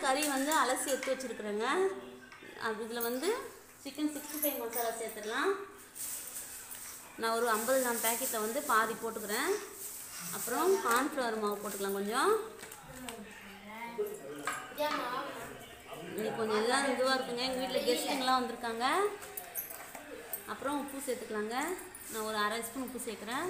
கறி வந்து அலசி எடுத்து வச்சுருக்குறேங்க அது இதில் வந்து சிக்கன் சிக்ஸ்டி ஃபைவ் மசாலா சேர்த்துடலாம் நான் ஒரு ஐம்பது கிராம் பேக்கெட்டில் வந்து பாதி போட்டுக்கிறேன் அப்புறம் கார்ன்ஃப்ளவர் மாவு போட்டுக்கலாம் கொஞ்சம் இன்னைக்கு கொஞ்சம் எல்லாம் இதுவாக இருக்குங்க எங்கள் வீட்டில் கெஸ்ட்டுங்கெலாம் வந்திருக்காங்க அப்புறம் உப்பு சேர்த்துக்கலாங்க நான் ஒரு அரை ஸ்பூன் உப்பு சேர்க்குறேன்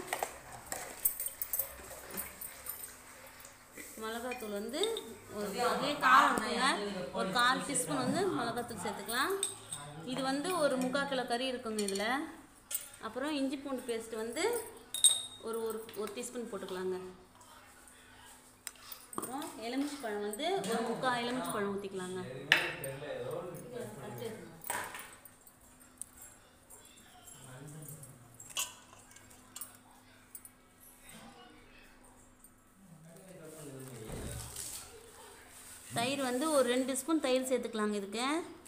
மிளகாத்தூள் வந்து ஒரு அதே காரம் இருக்குங்க ஒரு கால் டீஸ்பூன் வந்து மிளகாத்தூள் சேர்த்துக்கலாம் இது வந்து ஒரு முக்கால் கிலோ கறி இருக்குங்க இதில் அப்புறம் இஞ்சி பூண்டு பேஸ்ட் வந்து ஒரு ஒரு ஒரு டீஸ்பூன் போட்டுக்கலாங்க அப்புறம் எலுமிச்சை பழம் வந்து ஒரு முக்கால் எலுமிச்சை பழம் ஊற்றிக்கலாங்க தயிர் வந்து ஒரு ரெண்டு ஸ்பூன் தயிர் சேர்த்துக்கலாங்க இதுக்கு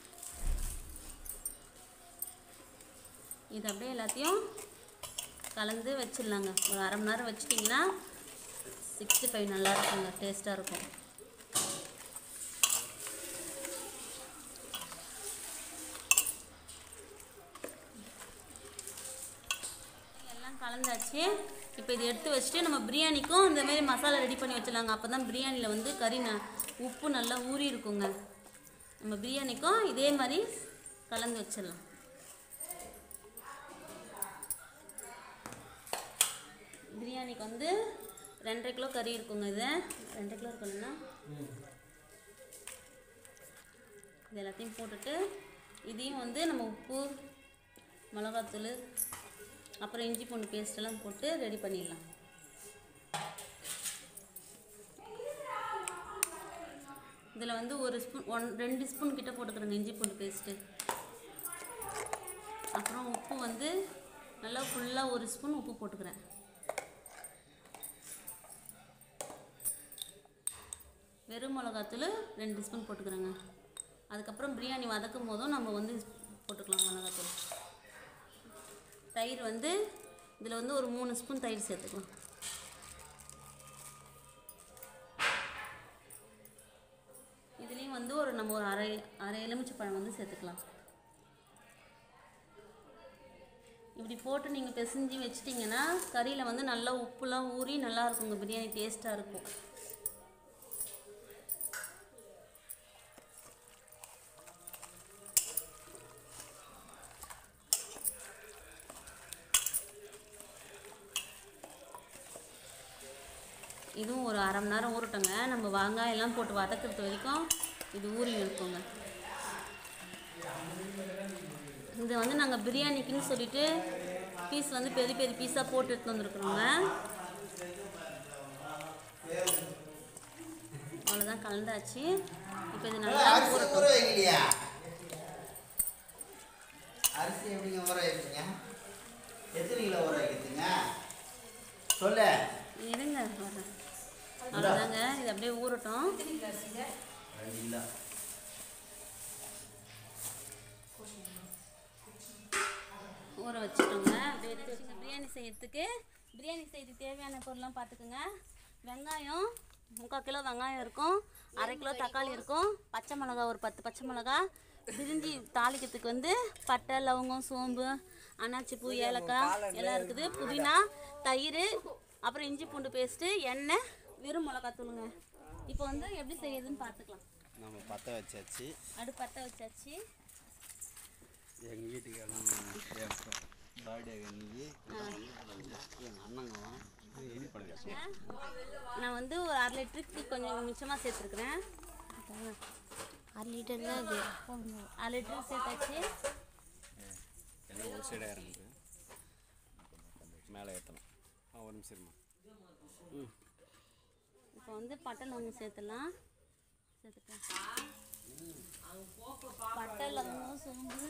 இது அப்படியே எல்லாத்தையும் கலந்து வச்சிடலாங்க ஒரு அரை மணி நேரம் வச்சிட்டிங்கன்னா சிக்ஸ்டி ஃபைவ் நல்லா இருக்குங்க டேஸ்ட்டாக இருக்கும் எல்லாம் கலந்தாச்சு இப்போ இது எடுத்து வச்சுட்டு நம்ம பிரியாணிக்கும் இந்த மாதிரி மசாலா ரெடி பண்ணி வச்சிடலாங்க அப்போ தான் பிரியாணியில் வந்து கறி ந உப்பு நல்லா ஊறி இருக்குங்க நம்ம பிரியாணிக்கும் இதே மாதிரி கலந்து வச்சிடலாம் பிரியாணிக்கு வந்து ரெண்டரை கிலோ கறி இருக்குங்க இது ரெண்டரை கிலோ இருக்குன்னா இது எல்லாத்தையும் போட்டுட்டு இதையும் வந்து நம்ம உப்பு மிளகாத்தூள் அப்புறம் இஞ்சி பூண்டு பேஸ்ட் எல்லாம் போட்டு ரெடி பண்ணிடலாம் இதில் வந்து ஒரு ஸ்பூன் ஒன் ரெண்டு ஸ்பூன் கிட்ட போட்டுக்கிறேங்க இஞ்சி பூண்டு பேஸ்ட்டு அப்புறம் உப்பு வந்து நல்லா ஃபுல்லாக ஒரு ஸ்பூன் உப்பு போட்டுக்கிறேன் வெறும் மிளகாத்தூள் ரெண்டு ஸ்பூன் போட்டுக்கிறேங்க அதுக்கப்புறம் பிரியாணி வதக்கும் போதும் நம்ம வந்து போட்டுக்கலாம் மிளகாத்தூள் தயிர் வந்து இதில் வந்து ஒரு மூணு ஸ்பூன் தயிர் சேர்த்துக்கலாம் இதுலேயும் வந்து ஒரு நம்ம ஒரு அரை அரை எலுமிச்சை பழம் வந்து சேர்த்துக்கலாம் இப்படி போட்டு நீங்கள் பிசைஞ்சு வச்சிட்டிங்கன்னா கறியில் வந்து நல்லா உப்புலாம் ஊறி நல்லா இருக்குங்க பிரியாணி டேஸ்ட்டாக இருக்கும் இதுவும் ஒரு அரை மணி நேரம் ஊறட்டுங்க நம்ம வெங்காயம் எல்லாம் போட்டு வதக்கிறது வரைக்கும் இது ஊறி இருக்குங்க இது வந்து நாங்கள் பிரியாணிக்குன்னு சொல்லிட்டு பீஸ் வந்து பெரிய பெரிய பீஸாக போட்டு எடுத்து வந்துருக்குறோங்க அவ்வளோதான் கலந்தாச்சு இப்போ இது நல்லா அரிசி ஊறட்டும் ஊற வைக்கலையா அரிசி எப்படிங்க ஊற வைப்பீங்க எத்தனை கிலோ ஊற வைக்கிறதுங்க சொல்லு இருங்க வரேன் அவ்வளோதாங்க இது அப்படியே ஊறட்டும் ரெண்டு கிலோ ஊற வச்சுட்டோங்க அப்படியே எடுத்து வச்சுங்க பிரியாணி செய்யறதுக்கு பிரியாணி செய்யறதுக்கு தேவையான பொருள்லாம் பார்த்துக்குங்க வெங்காயம் முக்கால் கிலோ வெங்காயம் இருக்கும் அரை கிலோ தக்காளி இருக்கும் பச்சை மிளகா ஒரு பத்து பச்சை மிளகா பிரிஞ்சி தாளிக்கிறதுக்கு வந்து பட்டை லவங்கம் சோம்பு அன்னாச்சி பூ ஏலக்காய் எல்லாம் இருக்குது புதினா தயிர் அப்புறம் இஞ்சி பூண்டு பேஸ்ட்டு எண்ணெய் வெறும் மிளகா தூளுங்க இப்போ வந்து எப்படி செய்யறதுன்னு பார்த்துக்கலாம் நம்ம பற்ற வச்சாச்சு அடுப்பு பற்ற வச்சாச்சு எங்கள் வீட்டுக்கெல்லாம் என் பர்த்டே அன்னைக்கு எங்கள் அண்ணங்களாம் இது பண்ணுங்க நான் வந்து ஒரு அரை லிட்டருக்கு கொஞ்சம் மிச்சமாக சேர்த்துருக்குறேன் அரை லிட்டர் தான் அது அரை லிட்டருக்கு சேர்த்தாச்சு எல்லாம் ஒரு சைடாக இறங்குது மேலே ஏற்றணும் ஆ ஒரு நிமிஷம் இருமா ம் இப்போ வந்து பட்டை லவங்கம் சேர்த்துடலாம் சேர்த்துட்டேன் பட்டை லவங்கம் சோம்பு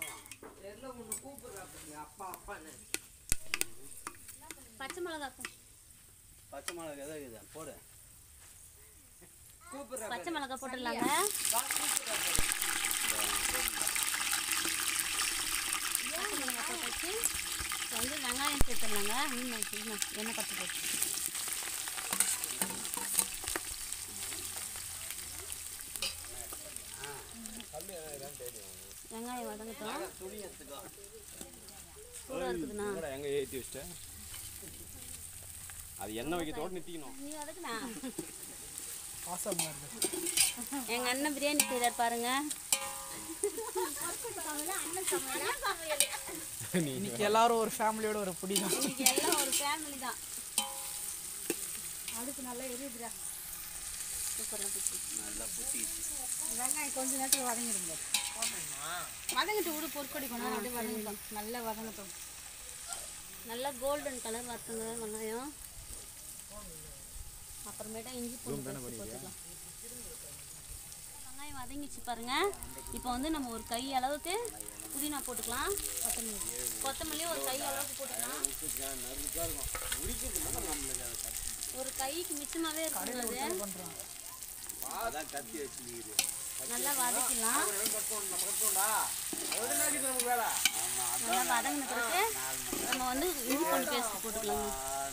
பச்சை மிளகா பச்சை மிளகா எதாவது இருக்குதா போடு பச்சை மிளகா போட்டுடலாங்க பச்சை மிளகா போட்டாச்சு இப்போ வந்து வெங்காயம் சேர்த்துடலாங்க இன்னும் இன்னும் எண்ணெய் பத்து போட்டு வெங்காயம் வதங்கட்டும் சூடாக இருக்குதுண்ணா என்னடா எங்கே ஏற்றி வச்சிட்டேன் அது எண்ணெய் வைக்கிறதோடு நிறுத்திக்கணும் நீ வதக்குண்ணா ஆசமாக இருக்குது எங்கள் அண்ணன் பிரியாணி செய்கிறார் பாருங்க இன்னைக்கு எல்லாரும் ஒரு ஃபேமிலியோட ஒரு புடி தான் இன்னைக்கு எல்லாம் ஒரு ஃபேமிலி தான் அடுப்பு நல்லா எரியுதுடா சூப்பராக பிடிச்சி வெங்காயம் கொஞ்ச நேரத்தில் வதங்கிடுங்க வதங்கிட்டு விடு பொற்கொடி கொண்டு அப்படியே வதங்கட்டும் நல்லா வதங்கட்டும் நல்லா கோல்டன் கலர் வறுத்துங்க வெங்காயம் அப்புறமேட்டா இஞ்சி பூண்டு paste போட்டுக்கலாம் வெங்காயம் வதங்கிச்சு பாருங்க இப்போ வந்து நம்ம ஒரு கை அளவுக்கு புதினா போட்டுக்கலாம் கொத்தமல்லி கொத்தமல்லி ஒரு கை அளவுக்கு போட்டுக்கலாம் ஒரு கைக்கு மிச்சமாவே இருக்குது அது அதான் கத்தி வச்சுருக்குது நல்லா வதக்கலாம் நல்லா வதங்கின பிறகு நம்ம வந்து இஞ்சி பூண்டு பேஸ்ட் போட்டுக்கலாங்க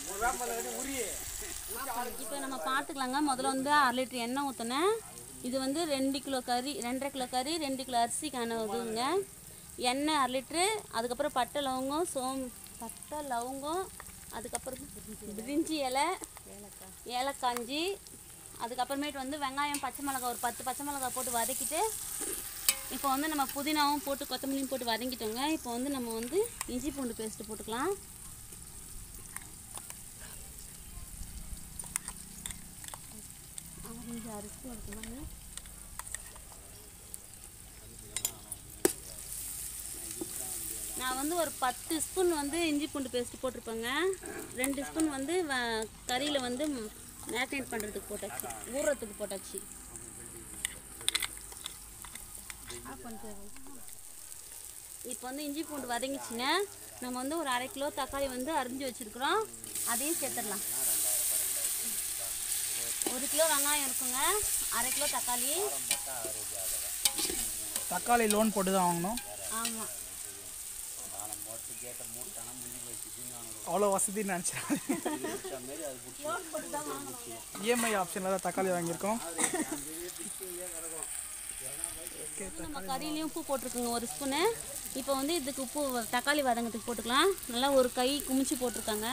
இப்போ நம்ம பார்த்துக்கலாங்க முதல்ல வந்து அரை லிட்டர் எண்ணெய் ஊற்றினேன் இது வந்து ரெண்டு கிலோ கறி ரெண்டரை கிலோ கறி ரெண்டு கிலோ அரிசிக்கான இதுங்க எண்ணெய் அரை லிட்ரு அதுக்கப்புறம் பட்டை லவங்கம் சோம் பட்டை லவங்கம் அதுக்கப்புறம் பிரிஞ்சி இலை ஏலக்காஞ்சி அதுக்கப்புறமேட்டு வந்து வெங்காயம் பச்சை மிளகாய் ஒரு பத்து பச்சை மிளகாய் போட்டு வதக்கிட்டு இப்போ வந்து நம்ம புதினாவும் போட்டு கொத்தமல்லியும் போட்டு வதங்கிட்டோங்க இப்போ வந்து நம்ம வந்து இஞ்சி பூண்டு பேஸ்ட்டு போட்டுக்கலாம் ஆரஞ்சு அரிசி எடுக்கலாங்க நான் வந்து ஒரு பத்து ஸ்பூன் வந்து இஞ்சி பூண்டு பேஸ்ட் போட்டிருப்பேங்க ரெண்டு ஸ்பூன் வந்து வ- கறியில் வந்து மேரினேட் பண்ணுறதுக்கு போட்டாச்சு ஊறுறதுக்கு போட்டாச்சு இப்போ வந்து இஞ்சி பூண்டு வதங்கிச்சுங்க நம்ம வந்து ஒரு அரை கிலோ தக்காளி வந்து அரிஞ்சு வச்சுருக்குறோம் அதையும் சேர்த்துடலாம் ஒரு கிலோ வெங்காயம் இருக்குங்க அரை கிலோ தக்காளி தக்காளி லோன் போட்டு தான் வாங்கணும் ஆமாம் அவ்வளோ வசதின்னு நினச்சிடாது இஎம்ஐ ஆப்ஷனில் தான் தக்காளி வாங்கியிருக்கோம் நம்ம கறியிலையும் உப்பு போட்டிருக்குங்க ஒரு ஸ்பூனு இப்போ வந்து இதுக்கு உப்பு தக்காளி வதங்கத்துக்கு போட்டுக்கலாம் நல்லா ஒரு கை குமிச்சு போட்டிருக்காங்க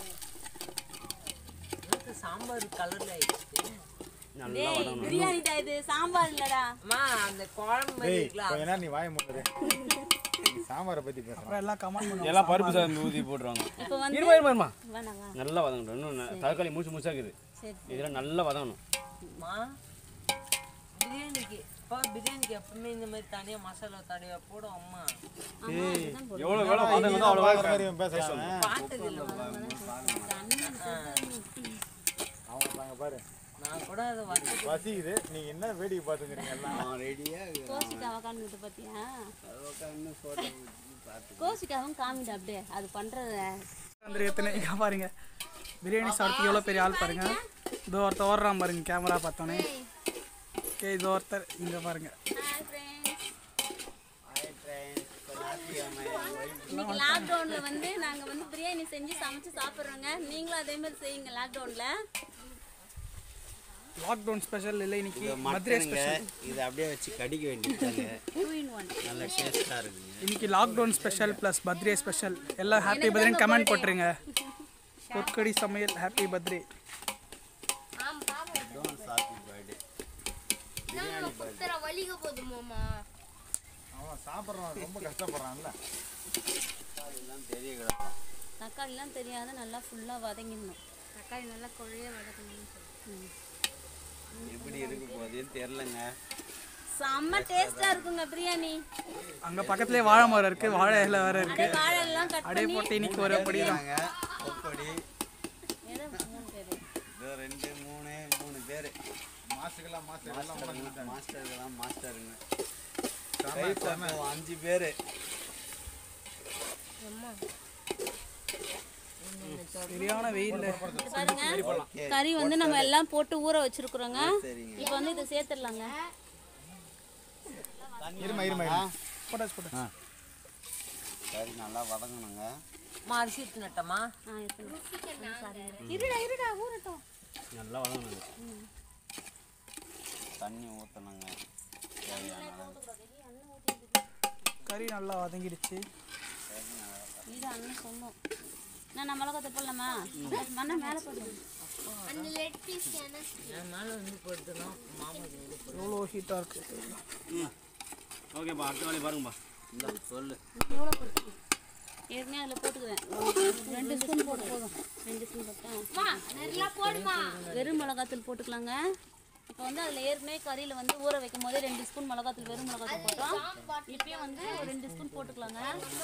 சாம்பார் கலர்ல ஆயிடுச்சு டேய் பிரியாணிடா இது சாம்பார் இல்லடா அம்மா அந்த குழம்பு மாதிரி இருக்குல்ல கொஞ்ச நேரம் நீ வாய மூடுற சாம்பாரை பத்தி பேசுறேன் அப்புறம் எல்லாம் கமெண்ட் பண்ணுவோம் எல்லாம் பருப்பு சாதம் ஊற்றி போட்டுருவாங்க இப்போ வந்து இருமா இருமா இருமா வேணாம் வா நல்லா வதங்கட்டும் இன்னும் ந- தக்காளி மூச்சு மூச்சா இருக்குது சரி இதெல்லாம் நல்லா வதங்கணும் அம்மா பிரியாணிக்கு அப்பா பிரியாணிக்கு எப்பவுமே இந்த மாதிரி தனியா மசாலா தடவை போடும் அம்மா ஆமா அதுதான் போடுறோம். எவ்வளோ எவ்வளோ வதங்குதோ அவ்வளோ வேற மாதிரி இவன் பேசுறான் பார்த்தது இல்லை அவங்க பாருங்க பாரு நான் கூட அதை வந்து பசிக்குது நீங்க என்ன வேடிக்கை பார்த்துக்கிறீங்க எல்லாம் ரெடியாக கோசிக்காவை காமிட்டு பார்த்தியா கோசிக்காவும் காமிட்டு அப்படியே அது பண்ணுறத வந்து எத்தனை இங்க பாருங்க பிரியாணி சாப்பிட்டு எவ்வளோ பெரிய ஆள் பாருங்க இதோ ஒருத்தர் ஓடுறான் பாருங்க கேமரா பார்த்தோன்னே ஓகே இதோ ஒருத்தர் இங்கே பாருங்க இன்னைக்கு லாக்டவுனில் வந்து நாங்கள் வந்து பிரியாணி செஞ்சு சமைச்சு சாப்பிட்றோங்க நீங்களும் அதே மாதிரி செய்யுங்க லாக்டவுனில் லாக்டவுன் ஸ்பெஷல் இல்லை இன்னைக்கு மதுரை ஸ்பெஷல் இது அப்படியே வச்சு கடிக்க வேண்டியதாங்க டூ இன் ஒன் நல்ல டேஸ்டா இருக்குங்க இன்னைக்கு lockdown special plus birthday special எல்லாம் ஹாப்பி பர்த்டேன்னு கமெண்ட் போட்டுருங்க பொற்கடி சமையல் ஹாப்பி பர்த்டே வலிக்க போகுது மாமா அவன் சாப்பிட்றான் ரொம்ப கஷ்டப்படுறான்ல தக்காளிலாம் தெரியாத நல்லா ஃபுல்லாக வதங்கிடணும் தக்காளி நல்லா கொழைய வதக்கணும் எப்படி இருக்க போகுதுன்னு தெரிலங்க செம்ம டேஸ்ட்டாக இருக்குங்க பிரியாணி அங்கே பக்கத்துலேயே வாழை மரம் இருக்கு வாழை இலை வேற இருக்கு அப்படியே வாழைலாம் கட் அப்படியே பண்ணி போட்டு இன்னைக்கு ஒரு படி தான் கொக்கடி ஏதோ மூணு பேர் இதோ ரெண்டு மூணு மூணு பேர் மாசுக்கெல்லாம் மாசு எல்லாம் மாஸ்டருங்க மாஸ்டருங்கெல்லாம் மாஸ்டருங்க கை பக்கம் அஞ்சு பேர் சரியான வெயில்ல பாருங்க கறி வந்து நம்ம எல்லாம் போட்டு ஊற வச்சிருக்கிறோங்க சரிங்க இப்போ வந்து இதை சேர்த்துடலாங்க இருமா இருமா இருமா போட்டாச்சு போட்டாச்சு சரி நல்லா வதங்கணுங்க அம்மா அரிசி எடுத்து நட்டமா ஆ சாரி இருடா இருடா ஊறட்டும் நல்லா வதங்கணும் தண்ணி ஊற்றணுங்க தேவையான அளவு கறி நல்லா வதங்கிடுச்சு இது அண்ணன் சொல்லும் நான் நான் மிளகாத்த போடலாமா மண்ணை மேலே போடலாம் அந்த லெட் பீஸ் என்ன என் மேல வந்து போட்டுனா மாமா வந்து போட்டு எவ்வளோ ஹீட்டாக இருக்குது ஓகேப்பா அடுத்த வேலையை பாருங்கப்பா இந்த சொல்லு எவ்வளோ போட்டு ஏற்கனவே அதில் போட்டுக்கிறேன் ரெண்டு ஸ்பூன் போட்டு போதும் ரெண்டு ஸ்பூன் போட்டேன் நல்லா போடுமா வெறும் மிளகாத்தூள் போட்டுக்கலாங்க இப்போ வந்து அதில் ஏற்கனவே கறியில் வந்து ஊற வைக்கும் போதே ரெண்டு ஸ்பூன் மிளகாத்தூள் வெறும் மிளகாத்தூள் போட்டோம் இப்பயும் வந்து ஒரு ரெண்டு ஸ்பூன் போட்டுக்கலாங்க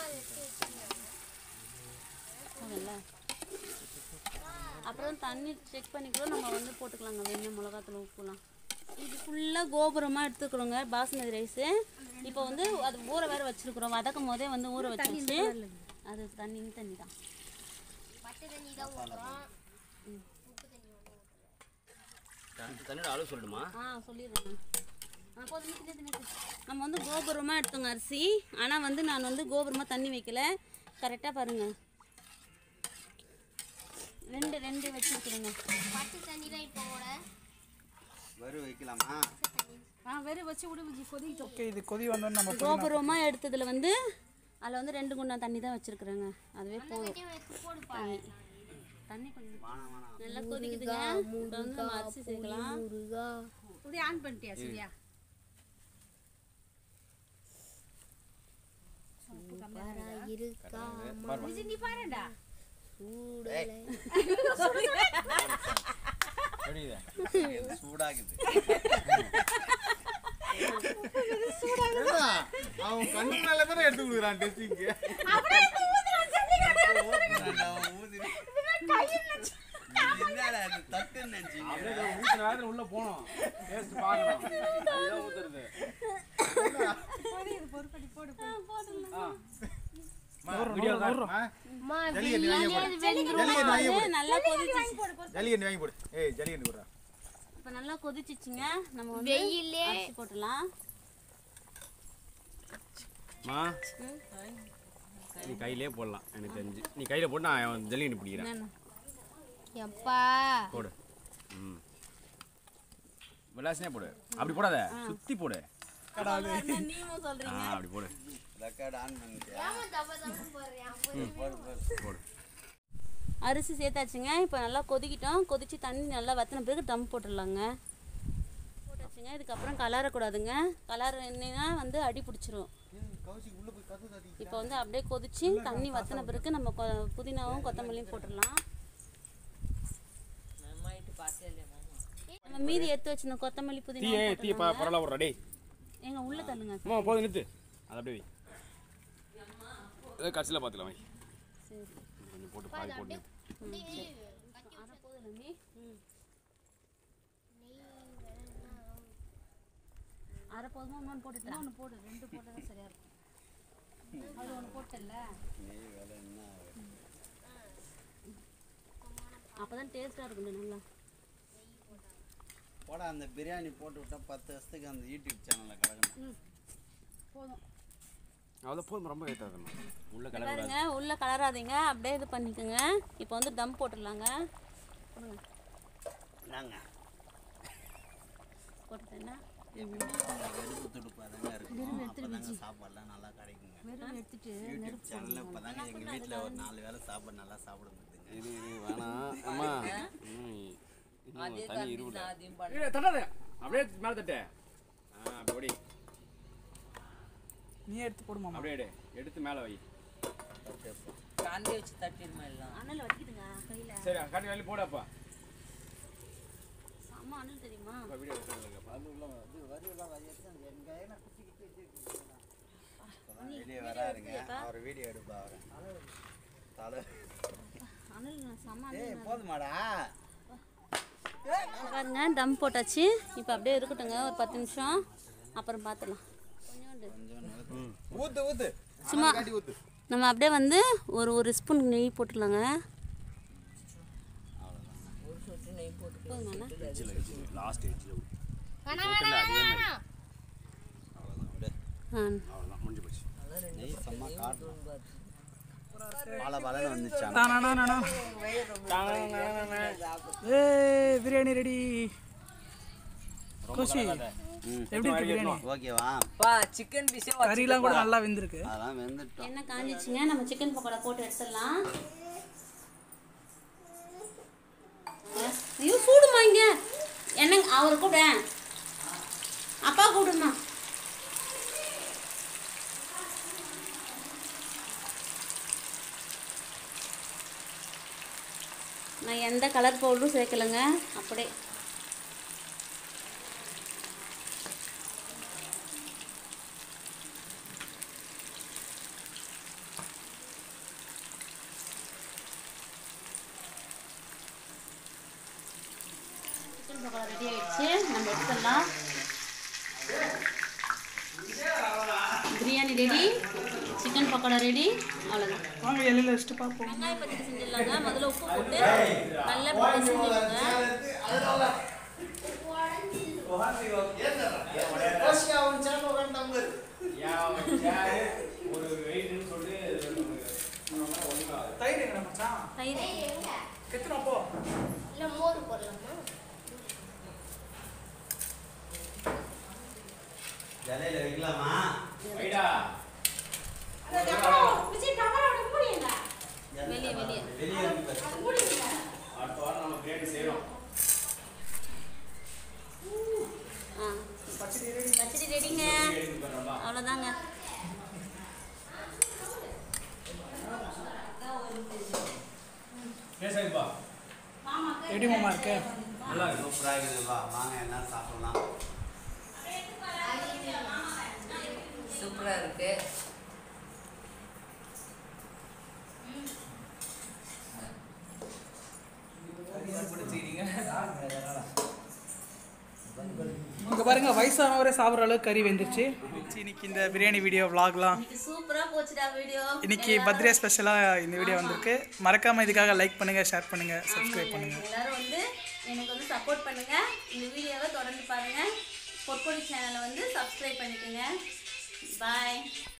போதும்ல அப்புறம் தண்ணி செக் பண்ணி கூட நம்ம வந்து போட்டுக்கலாங்க வெண்ணெய் மிளகாத்தூள் உப்புலாம் இது ஃபுல்லாக கோபுரமாக எடுத்துக்கிறோங்க பாஸ்மதி ரைஸு இப்போ வந்து அது ஊற வேற வச்சிருக்கிறோம் வதக்கும் போதே வந்து ஊற வச்சிருச்சு அது தண்ணி இந்த தண்ணி தான் பச்சை தண்ணி தான் ஊற்றுறோம் தண்ணி- தண்ணியோட அளவு சொல்லணுமா ஆ சொல்லிடுறேன் ஆ போதும் நிறுத்து, நிறுத்து, நிறுத்து. நம்ம வந்து கோபுரமாக எடுத்தோங்க அரிசி ஆனால் வந்து நான் வந்து கோபுரமாக தண்ணி வைக்கல கரெக்டாக பாருங்க ரெண்டு ரெண்டு வச்சுருக்குறேங்க பச்சை தண்ணி தான் இப்போ ஓட வறு வைக்கலாமா ஆ வெறும் வச்சு விடு விஜி கொதிக்கிட்டோம் ஓகே இது கொதி வந்தோன்னு நம்ம கோபுரமாக எடுத்ததில் வந்து அதில் வந்து ரெண்டு குண்டான் தண்ணி தான் வச்சுருக்குறேங்க அதுவே போதும் போடுப்பா தண்ணி தண்ணி கொஞ்சம் நல்லா கொதிக்குதுங்க இப்போ வந்து நம்ம அரிசி சேர்க்கலாம் இப்படி ஆன் பண்ணிட்டியா சரியா இருக்கா விஜி நீ பாருடா எப்படி இது? இது சூடாகுது ஏன்னா, அவன் கண்ணு மேல தானே எடுத்து கொடுக்குறான் டெஸ்டிங்க்கு என்னடா இது தட்டுன்னு நினைச்சீங்க அப்படியே இதை ஊத்துன நேரத்துல உள்ள போனோம் டேஸ்ட் பார்க்கணும் அதுதான் ஊத்துறது ஆ. வீடியோ காட்டு. அம்மா ஜல்லிக்கட்டு வாங்கி போடு ஜல்லிக்கட்டு வாங்கி போடு நல்லா கொதிச்சிச்சு ஜல்லிக்கட்டு வாங்கி போடு ஏய் ஜல்லிக்கட்டு போடுறா இப்போ நல்லா கொதிச்சிச்சுங்க நம்ம வந்து வெயிலே அரிசி போட்டுடலாம் மா நீ கையிலே போடலாம் எனக்கு தெரிஞ்சு நீ கையில போட்டு நான் ஜல்லிக்கட்டு பிடிக்கிறேன் என்னென்ன எப்பா போடு ம் விளாசனே போடு அப்படி போடாத சுத்தி போடு நீங்களும் சொல்றீங்க ஆ அப்படி போடு ரெக்கார்ட் ஆன் பண்ணிட்டு ஏமா தப்பா தப்பா போடுறேன் போடு போடு போடு அரிசி சேர்த்தாச்சுங்க இப்போ நல்லா கொதிக்கிட்டோம் கொதிச்சு தண்ணி நல்லா வத்தின பிறகு டம் போட்டுடலாங்க போட்டாச்சுங்க இதுக்கப்புறம் கலரக்கூடாதுங்க கலர் என்னன்னா வந்து அடி பிடிச்சிரும் இப்போ வந்து அப்படியே கொதிச்சு தண்ணி வத்தின பிறகு நம்ம கொ- புதினாவும் கொத்தமல்லியும் போட்டுடலாம் மெம்மாயிட்டு பார்த்தே இல்லையா மாமா நம்ம மீதி எடுத்து வச்சிருந்த கொத்தமல்லி தீ புதினா ஏய், தீ ப- பரவாயில்ல விட்றா டேய் எங்க உள்ள தள்ளுங்க அம்மா போதும் நிறுத்து அது அப்படியே வை ஏதோ கடைசியில் பார்த்துக்கலாம் வை சரி கொஞ்சம் போட்டு பாதி போட்டு நிறுத்து. அரை போதும் லம்மி ம் அரை போதுமா இன்னொன்று போட்டுட்டேன் ஒன்று போடு ரெண்டு போட்டால் தான் சரியா இருக்கும் அது ஒன்று போட்டல அப்பதான் டேஸ்டா இருக்கும் நல்லா போடா அந்த பிரியாணி போட்டு விட்டா பத்து வருஷத்துக்கு அந்த யூடியூப் சேனல்ல கிடக்கணும் போதும் அவ்வளோ போதும் ரொம்ப லேட்டாக இருக்கணும் உள்ள கலர் பாருங்க உள்ள கலராதீங்க அப்படியே இது பண்ணிக்கோங்க இப்போ வந்து தம் போட்டுடலாங்க போடுங்க நாங்க போட்டுட்டேன்னா வெறுப்பு துடுப்பு அதாங்க இருக்கும் அப்பதாங்க சாப்பாடுலாம் நல்லா கிடைக்குங்க வெறும் எடுத்துட்டு யூடியூப் சேனல்ல இப்பதாங்க எங்க வீட்ல ஒரு நாலு வேளை சாப்பாடு நல்லா சாப்பிட முடியுதுங்க இது இது வேணாம் அம்மா இன்னும் இன்னும் அதே தண்ணி தண்ணி இருவிட நான் அதையும் பண்ண தட்டாத அப்படியே மேலே தட்டு ஆ அப்படி நீ எடுத்து போடுமாமா அப்படியே எடு எடுத்து மேலே வை காந்தி வச்சு தட்டிடுமா எல்லாம் அனல் வச்சுக்கிதுங்க கையில சரி காட்டி வெளியே போடு அப்பா செம்ம அனல் தெரியுமா அப்பா வீடியோ எடுத்துருக்கப்பா இப்பதான் வெளியே வராருங்க அவர் வீடியோ எடுப்பா அவரை தலை அனல் செம்ம அனல் ஏய் போதுமாடா பாருங்க தம் போட்டாச்சு இப்போ அப்படியே இருக்கட்டுங்க ஒரு பத்து நிமிஷம் அப்புறம் பார்த்துலாம் கொஞ்சோண்டு ஊத்து ஊத்து சும்மா காட்டி ஊத்து நம்ம அப்படியே வந்து ஒரு ஒரு ஸ்பூன் நெய் போட்டுடலாங்க ஒரு சொட்டு நெய் போட்டு போதுமாண்ணா லாஸ்ட் ஏஜில் வேணாம் வேணாம் வேணாம் வேணாம் ஆ அவ்வளோதான் முடிஞ்சு போச்சு நெய் செம்ம காட்டணும் பல பலன்னு வந்துச்சான் தானானா ஏய் பிரியாணி ரெடி கோஷி எப்படி இருக்கு பிரியாணி ஓகேவா பா சிக்கன் பீஸே கறிலாம் கூட நல்லா வெந்திருக்கு அதெல்லாம் வெந்துட்டோம் எண்ணெய் காஞ்சிச்சுங்க நம்ம சிக்கன் பக்கோடா போட்டு எடுத்துடலாம் ஐயோ சூடுமா இங்க எண்ணெய் அவரை கூப்பிடேன் அப்பா கூப்பிடுமா நான் எந்த கலர் பவுடரும் சேர்க்கலைங்க அப்படியே சிக்கன் பக்கோடா ரெடி ஆயிடுச்சு நம்ம எடுத்துடலாம் biryani ready chicken pakoda ready அவ்வளோதான் வாங்க எல்லையில் வச்சுட்டு பார்ப்போம் வெங்காய பச்சடி செஞ்சிடலாங்க முதல்ல உப்பு போட்டு நல்லா பிசைஞ்சிடுங்க ஒரு வெயிட்னு சொல்லி தயிர் எங்கடா மச்சான் தயிர் எத்தனை அப்போ இல்ல மோர் போடலாமா ஜலையில வைக்கலாமா வைடா வெளியே வெளியே வெளியே இருக்கு பாரு. அடுத்த வாரம் நம்ம பிரியாணி செய்கிறோம் ஆ பச்சடி ரெடிங்க அவ்வளோதாங்க பேசாதுப்பா எப்படி மாமா இருக்கு நல்லா இருக்கு சூப்பராக இருக்குதுப்பா வாங்க என்ன சாப்பிடலாம் சூப்பரா இருக்கு இங்கே பாருங்க வயசானவரே சாப்பிட்ற அளவுக்கு கறி வெந்துருச்சு இன்னைக்கு இந்த பிரியாணி வீடியோ vlogலாம் இன்னைக்கு சூப்பராக போச்சுடா வீடியோ இன்னைக்கு பர்த்டே ஸ்பெஷலாக இந்த வீடியோ வந்திருக்கு மறக்காம இதுக்காக லைக் பண்ணுங்க ஷேர் பண்ணுங்க சப்ஸ்கிரைப் பண்ணுங்க எல்லாரும் வந்து எனக்கு வந்து சப்போர்ட் பண்ணுங்க இந்த வீடியோவை தொடர்ந்து பாருங்க பொற்கொடி சேனலை வந்து சப்ஸ்கிரைப் பண்ணிக்கோங்க பாய்